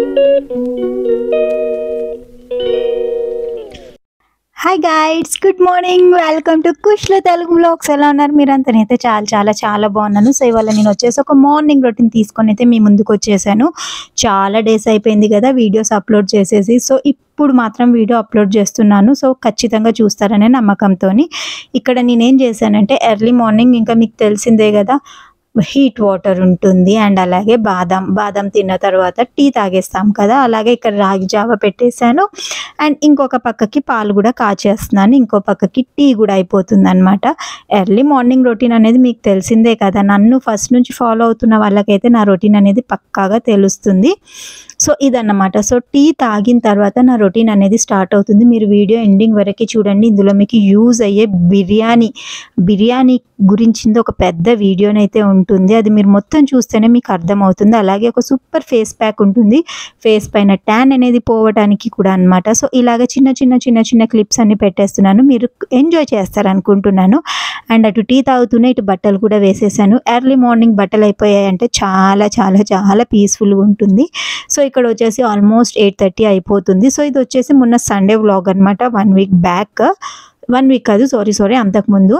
hi guys good morning welcome to కుష్లో Telugu blogs ఎలా ఉన్నారు మీరంతా నేనైతే చాలా చాలా చాలా బాగున్నాను సో ఇవాళ నేను వచ్చేసి ఒక మార్నింగ్ రొటీన్ తీసుకొని అయితే మీ ముందుకు వచ్చేసాను చాలా డేస్ అయిపోయింది కదా వీడియోస్ అప్లోడ్ చేసేసి సో ఇప్పుడు మాత్రం వీడియో అప్లోడ్ చేస్తున్నాను సో ఖచ్చితంగా చూస్తారనే నమ్మకంతో ఇక్కడ నేనేం చేశానంటే ఎర్లీ మార్నింగ్ ఇంకా మీకు తెలిసిందే కదా హీట్ వాటర్ ఉంటుంది అండ్ అలాగే బాదం బాదం తిన్న తర్వాత టీ తాగేస్తాం కదా అలాగే ఇక్కడ రాగి జావ పెట్టేశాను అండ్ ఇంకొక పక్కకి పాలు కూడా కాచేస్తున్నాను ఇంకో పక్కకి టీ కూడా అయిపోతుంది అనమాట ఎర్లీ మార్నింగ్ రొటీన్ అనేది మీకు తెలిసిందే కదా నన్ను ఫస్ట్ నుంచి ఫాలో అవుతున్న వాళ్ళకైతే నా రొటీన్ అనేది పక్కాగా తెలుస్తుంది సో ఇదన్నమాట సో టీ తాగిన తర్వాత నా రొటీన్ అనేది స్టార్ట్ అవుతుంది మీరు వీడియో ఎండింగ్ వరకు చూడండి ఇందులో మీకు యూజ్ అయ్యే బిర్యానీ బిర్యానీ గురించింది ఒక పెద్ద వీడియోనైతే ఉంటుంది అది మీరు మొత్తం చూస్తేనే మీకు అర్థమవుతుంది అలాగే ఒక సూపర్ ఫేస్ ప్యాక్ ఉంటుంది ఫేస్ పైన ట్యాన్ అనేది పోవడానికి కూడా అన్నమాట సో ఇలాగ చిన్న చిన్న చిన్న చిన్న క్లిప్స్ అన్ని పెట్టేస్తున్నాను మీరు ఎంజాయ్ చేస్తారు అనుకుంటున్నాను అండ్ అటు టీ తాగుతూనే ఇటు బట్టలు కూడా వేసేసాను ఎర్లీ మార్నింగ్ బట్టలు అయిపోయాయంటే చాలా చాలా చాలా పీస్ఫుల్గా ఉంటుంది సో ఇక్కడ వచ్చేసి ఆల్మోస్ట్ ఎయిట్ థర్టీ అయిపోతుంది సో ఇది వచ్చేసి మొన్న సండే వ్లాగ్ అనమాట one week back one week కాదు సారీ సారీ అంతకుముందు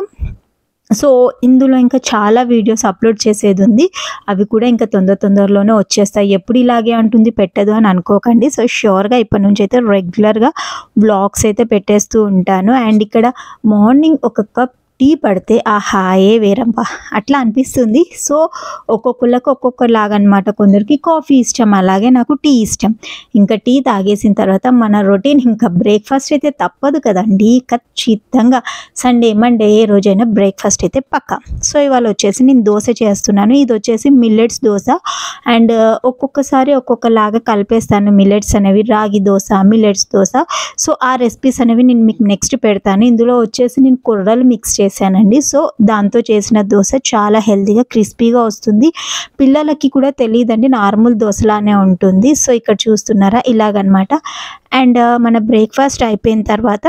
సో ఇందులో ఇంకా చాలా వీడియోస్ అప్లోడ్ చేసేది ఉంది అవి కూడా ఇంకా తొందర తొందరలోనే వచ్చేస్తాయి ఎప్పుడు ఇలాగే అంటుంది పెట్టదు అని అనుకోకండి సో ష్యూర్గా ఇప్పటి నుంచి అయితే రెగ్యులర్గా వ్లాగ్స్ అయితే పెట్టేస్తూ ఉంటాను అండ్ ఇక్కడ మార్నింగ్ ఒక కప్ టీ పడితే ఆ హాయే వేరబ్బా అట్లా అనిపిస్తుంది సో ఒక్కొక్కళ్ళకి ఒక్కొక్కలాగా అనమాట కొందరికి కాఫీ ఇష్టం అలాగే నాకు టీ ఇష్టం ఇంకా టీ తాగేసిన తర్వాత మన రొటీన్ ఇంకా బ్రేక్ఫాస్ట్ అయితే తప్పదు కదండి ఖచ్చితంగా సండే మండే ఏ రోజైనా బ్రేక్ఫాస్ట్ అయితే పక్క సో ఇవాళ వచ్చేసి నేను దోశ చేస్తున్నాను ఇది వచ్చేసి మిల్లెట్స్ దోశ అండ్ ఒక్కొక్కసారి ఒక్కొక్కలాగా కలిపేస్తాను మిల్లెట్స్ అనేవి రాగి దోశ మిల్లెట్స్ దోశ సో ఆ రెసిపీస్ అనేవి నేను మీకు నెక్స్ట్ పెడతాను ఇందులో వచ్చేసి నేను కుర్రలు మిక్స్ చేశానండి సో దాంతో చేసిన దోశ చాలా హెల్తీగా క్రిస్పీగా వస్తుంది పిల్లలకి కూడా తెలియదండి నార్మల్ దోశలానే ఉంటుంది సో ఇక్కడ చూస్తున్నారా ఇలాగనమాట అండ్ మన బ్రేక్ఫాస్ట్ అయిపోయిన తర్వాత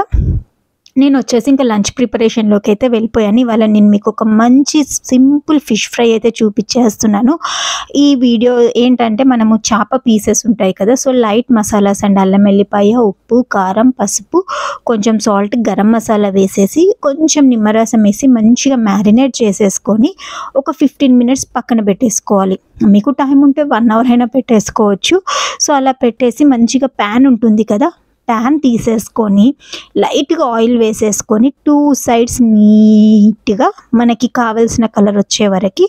నేను వచ్చేసి ఇంకా లంచ్ ప్రిపరేషన్లోకి అయితే వెళ్ళిపోయాను ఇవాళ నేను మీకు ఒక మంచి సింపుల్ ఫిష్ ఫ్రై అయితే చూపించేస్తున్నాను ఈ వీడియో ఏంటంటే మనము చేప పీసెస్ ఉంటాయి కదా సో లైట్ మసాలాస్ అండ్ అల్లం వెల్లిపాయ ఉప్పు కారం పసుపు కొంచెం సాల్ట్ గరం మసాలా వేసేసి కొంచెం నిమ్మరసం వేసి మంచిగా మ్యారినేట్ చేసేసుకొని ఒక ఫిఫ్టీన్ మినిట్స్ పక్కన పెట్టేసుకోవాలి మీకు టైం ఉంటే వన్ అవర్ అయినా పెట్టేసుకోవచ్చు సో అలా పెట్టేసి మంచిగా ప్యాన్ ఉంటుంది కదా ప్యాన్ తీసేసుకొని లైట్గా ఆయిల్ వేసేసుకొని టూ సైడ్స్ నీట్గా మనకి కావాల్సిన కలర్ వచ్చే వరకు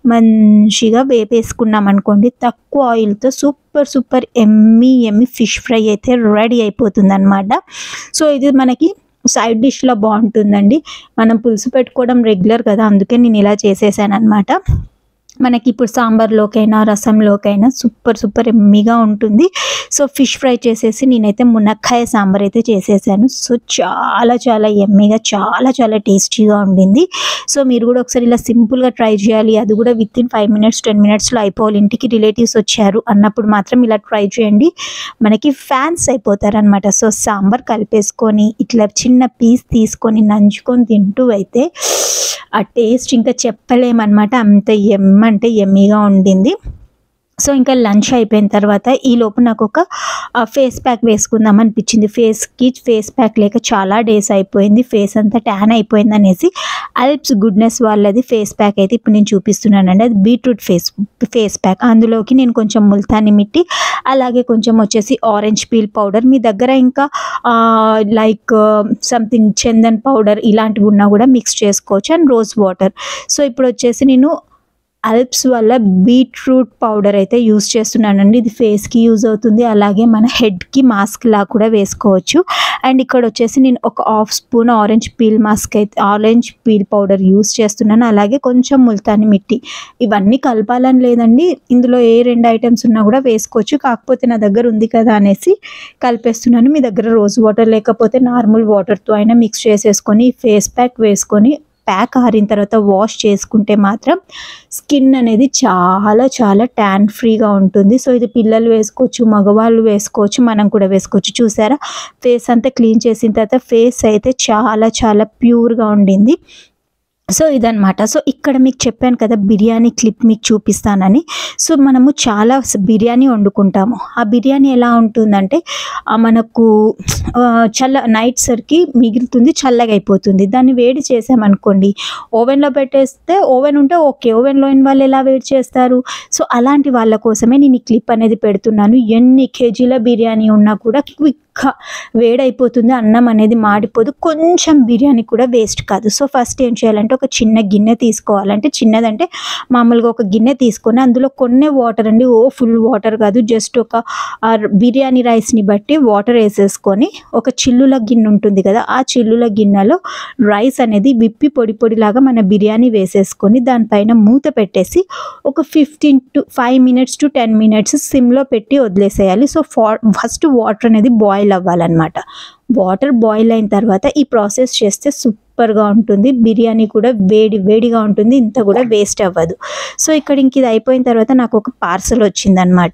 మంచిగా వేపేసుకున్నాం అనుకోండి తక్కువ ఆయిల్తో సూపర్ సూపర్ ఎమ్మి ఎమ్మి ఫిష్ ఫ్రై అయితే రెడీ అయిపోతుంది అనమాట సో ఇది మనకి సైడ్ డిష్లో బాగుంటుందండి మనం పులుసు పెట్టుకోవడం రెగ్యులర్ కదా అందుకే నేను ఇలా చేసేసాను అనమాట మనకి ఇప్పుడు సాంబార్లోకైనా రసంలోకైనా సూపర్ సూపర్ ఎమ్మిగా ఉంటుంది సో ఫిష్ ఫ్రై చేసేసి నేనైతే మునక్కాయ సాంబార్ అయితే చేసేసాను సో చాలా చాలా ఎమ్మిగా చాలా చాలా టేస్టీగా ఉండింది సో మీరు కూడా ఒకసారి ఇలా సింపుల్గా ట్రై చేయాలి అది కూడా within five minutes ten మినిట్స్లో అయిపోవాలి ఇంటికి రిలేటివ్స్ వచ్చారు అన్నప్పుడు మాత్రం ఇలా ట్రై చేయండి మనకి ఫ్యాన్స్ అయిపోతారనమాట సో సాంబార్ కలిపేసుకొని ఇట్లా చిన్న పీస్ తీసుకొని నంచుకొని తింటూ అయితే ఆ టేస్ట్ ఇంకా చెప్పలేమన్నమాట అంత ఎమ్ అంటే ఎమ్మీగా ఉండింది సో ఇంకా లంచ్ అయిపోయిన తర్వాత ఈ లోపు నాకు ఒక ఫేస్ ప్యాక్ వేసుకుందాం అనిపించింది ఫేస్కి ఫేస్ ప్యాక్ లేక చాలా డేస్ అయిపోయింది ఫేస్ అంతా ట్యాన్ అయిపోయింది అనేసి అల్ప్స్ గుడ్నెస్ వాళ్ళది ఫేస్ ప్యాక్ అయితే ఇప్పుడు నేను చూపిస్తున్నానండి అది బీట్రూట్ ఫేస్ ఫేస్ ప్యాక్ అందులోకి నేను కొంచెం ముల్తాని మిట్టి అలాగే కొంచెం వచ్చేసి ఆరెంజ్ పీల్ పౌడర్ మీ దగ్గర ఇంకా లైక్ సంథింగ్ చందన్ పౌడర్ ఇలాంటివి ఉన్నా కూడా మిక్స్ చేసుకోవచ్చు అండ్ రోజ్ వాటర్ సో ఇప్పుడు వచ్చేసి నేను అల్ప్స్ వల్ల బీట్రూట్ పౌడర్ అయితే యూస్ చేస్తున్నానండి ఇది ఫేస్కి యూజ్ అవుతుంది అలాగే మన హెడ్కి మాస్క్ లా కూడా వేసుకోవచ్చు అండ్ ఇక్కడ వచ్చేసి నేను ఒక half spoon orange peel mask అయితే ఆరెంజ్ పీల్ పౌడర్ యూస్ చేస్తున్నాను అలాగే కొంచెం ముల్తాని మిట్టి ఇవన్నీ కలపాలని లేదండి ఇందులో ఏ రెండు ఐటమ్స్ ఉన్నా కూడా వేసుకోవచ్చు కాకపోతే నా దగ్గర ఉంది కదా అనేసి కలిపేస్తున్నాను మీ దగ్గర రోజ్ వాటర్ లేకపోతే నార్మల్ వాటర్తో అయినా మిక్స్ చేసేసుకొని ఫేస్ ప్యాక్ వేసుకొని ప్యాక్ ఆరిన తర్వాత వాష్ చేసుకుంటే మాత్రం స్కిన్ అనేది చాలా చాలా ట్యాన్ ఫ్రీగా ఉంటుంది సో ఇది పిల్లలు వేసుకోవచ్చు మగవాళ్ళు వేసుకోవచ్చు మనం కూడా వేసుకోవచ్చు చూసారా ఫేస్ అంతా క్లీన్ చేసిన తర్వాత ఫేస్ అయితే చాలా చాలా ప్యూర్గా ఉండింది సో ఇదనమాట సో ఇక్కడ మీకు చెప్పాను కదా బిర్యానీ క్లిప్ మీకు చూపిస్తానని సో మనము చాలా స్- బిర్యానీ వండుకుంటాము ఆ బిర్యానీ ఎలా ఉంటుందంటే ఆ మనకు ఆ, చల్ల నైట్ సరికి మిగులుతుంది చల్లగా అయిపోతుంది దాన్ని వేడి చేసామనుకోండి ఓవెన్లో పెట్టేస్తే ఓవెన్ ఉంటే ఓకే ఓవెన్లో అయిన వాళ్ళు ఎలా వేడి చేస్తారు సో అలాంటి వాళ్ళ కోసమే నేను ఈ క్లిప్ అనేది పెడుతున్నాను ఎన్ని కేజీల బిర్యానీ ఉన్నా కూడా క్విక్గా వేడైపోతుంది అన్నం అనేది మాడిపోదు కొంచెం బిర్యానీ కూడా వేస్ట్ కాదు సో ఫస్ట్ ఏం చేయాలంటే ఒక చిన్న గిన్నె తీసుకోవాలంటే చిన్నదంటే మామూలుగా ఒక గిన్నె తీసుకొని అందులో కొన్ని వాటర్ అండి ఓ ఫుల్ వాటర్ కాదు జస్ట్ ఒక ఆ బిర్యానీ రైస్ని బట్టి వాటర్ వేసేసుకొని ఒక చిల్లుల గిన్నె ఉంటుంది కదా ఆ చిల్లుల గిన్నెలో రైస్ అనేది విప్పి పొడి పొడిలాగా మన బిర్యానీ వేసేసుకొని దానిపైన మూత పెట్టేసి ఒక fifteen to five minutes to ten minutes సిమ్లో పెట్టి వదిలేసేయాలి సో ఫా ఫస్ట్ వాటర్ అనేది బాయిల్ అవ్వాలన్నమాట వాటర్ బాయిల్ అయిన తర్వాత ఈ ప్రాసెస్ చేస్తే సూపర్గా ఉంటుంది బిర్యానీ కూడా వేడి వేడిగా ఉంటుంది ఇంత కూడా వేస్ట్ అవ్వదు సో ఇక్కడ ఇంక ఇది అయిపోయిన తర్వాత నాకు ఒక పార్సల్ వచ్చిందనమాట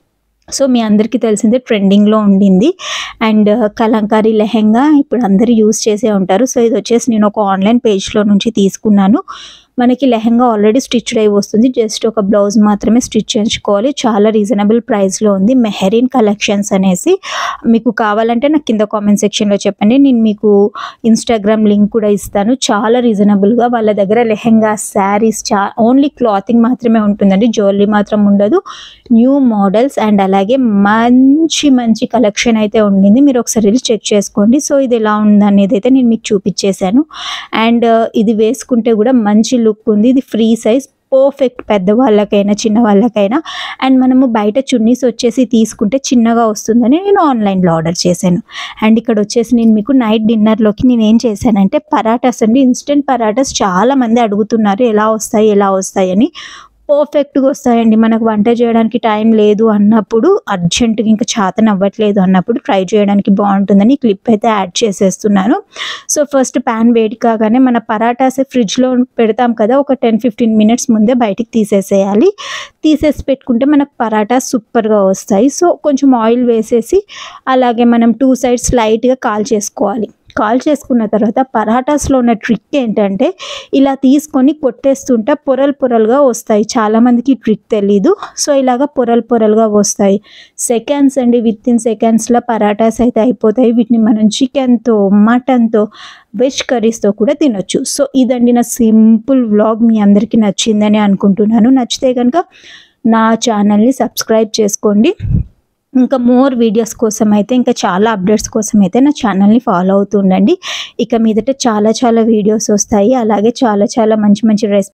సో మీ అందరికీ తెలిసిందే ట్రెండింగ్లో ఉండింది అండ్ కలంకారీ లెహెంగా ఇప్పుడు అందరూ యూస్ చేసే ఉంటారు సో ఇది వచ్చేసి నేను ఒక ఆన్లైన్ పేజ్లో నుంచి తీసుకున్నాను మనకి లెహెంగా ఆల్రెడీ స్టిచ్డ్ అయి వస్తుంది జస్ట్ ఒక బ్లౌజ్ మాత్రమే స్టిచ్ చేయించుకోవాలి చాలా రీజనబుల్ ప్రైస్లో ఉంది మెహరీన్ కలెక్షన్స్ అనేసి మీకు కావాలంటే నాకు కింద కామెంట్ సెక్షన్లో చెప్పండి నేను మీకు ఇన్స్టాగ్రామ్ లింక్ కూడా ఇస్తాను చాలా రీజనబుల్గా వాళ్ళ దగ్గర లెహెంగా శారీస్ చా ఓన్లీ క్లాతింగ్ మాత్రమే ఉంటుందండి జ్యువెలరీ మాత్రం ఉండదు న్యూ మోడల్స్ అండ్ అలాగే మంచి మంచి కలెక్షన్ అయితే ఉండింది మీరు ఒకసారి వెళ్ళి చెక్ చేసుకోండి సో ఇది ఎలా ఉందనేది అయితే నేను మీకు చూపించేశాను అండ్ ఇది వేసుకుంటే కూడా మంచి లుక్ ఉంది ఇది ఫ్రీ సైజ్ పర్ఫెక్ట్ పెద్దవాళ్ళకైనా చిన్న వాళ్ళకైనా అండ్ మనము బయట చున్నీస్ వచ్చేసి తీసుకుంటే చిన్నగా వస్తుందని నేను ఆన్లైన్లో ఆర్డర్ చేశాను అండ్ ఇక్కడ వచ్చేసి నేను మీకు నైట్ డిన్నర్లోకి నేను ఏం చేశానంటే పరాటాస్ అండి ఇన్స్టెంట్ పరాటాస్ చాలా మంది అడుగుతున్నారు ఎలా వస్తాయి ఎలా వస్తాయి అని పర్ఫెక్ట్గా వస్తాయండి మనకు వంట చేయడానికి టైం లేదు అన్నప్పుడు అర్జెంటుగా ఇంకా చేతన అవ్వట్లేదు అన్నప్పుడు ట్రై చేయడానికి బాగుంటుందని క్లిప్ అయితే యాడ్ చేసేస్తున్నాను సో ఫస్ట్ ప్యాన్ వేడి కాగానే మన పరాటాస్ ఫ్రిడ్జ్లో పెడతాం కదా ఒక టెన్ ఫిఫ్టీన్ మినిట్స్ ముందే బయటికి తీసేసేయాలి తీసేసి పెట్టుకుంటే మనకు పరాటా సూపర్గా వస్తాయి సో కొంచెం ఆయిల్ వేసేసి అలాగే మనం టూ సైడ్స్ లైట్గా కాల్ చేసుకోవాలి కాల్ చేసుకున్న తర్వాత పరాటాస్లో ఉన్న ట్రిక్ ఏంటంటే ఇలా తీసుకొని కొట్టేస్తుంటే పొరలు పొరలుగా వస్తాయి చాలామందికి ట్రిక్ తెలీదు సో ఇలాగ పొరలు పొరలుగా వస్తాయి సెకండ్స్ అండి విత్ ఇన్ సెకండ్స్లో పరాటాస్ అయితే అయిపోతాయి వీటిని మనం చికెన్తో మటన్తో వెజ్ కర్రీస్తో కూడా తినొచ్చు సో ఇదండి నా సింపుల్ వ్లాగ్ మీ అందరికీ నచ్చిందని అనుకుంటున్నాను నచ్చితే కనుక నా ఛానల్ని సబ్స్క్రైబ్ చేసుకోండి ఇంకా మోర్ వీడియోస్ కోసం అయితే ఇంకా చాలా అప్డేట్స్ కోసం అయితే నా ఛానల్ని ఫాలో అవుతుండండి ఇక మీదట చాలా చాలా వీడియోస్ వస్తాయి అలాగే చాలా చాలా మంచి మంచి రెసిపీ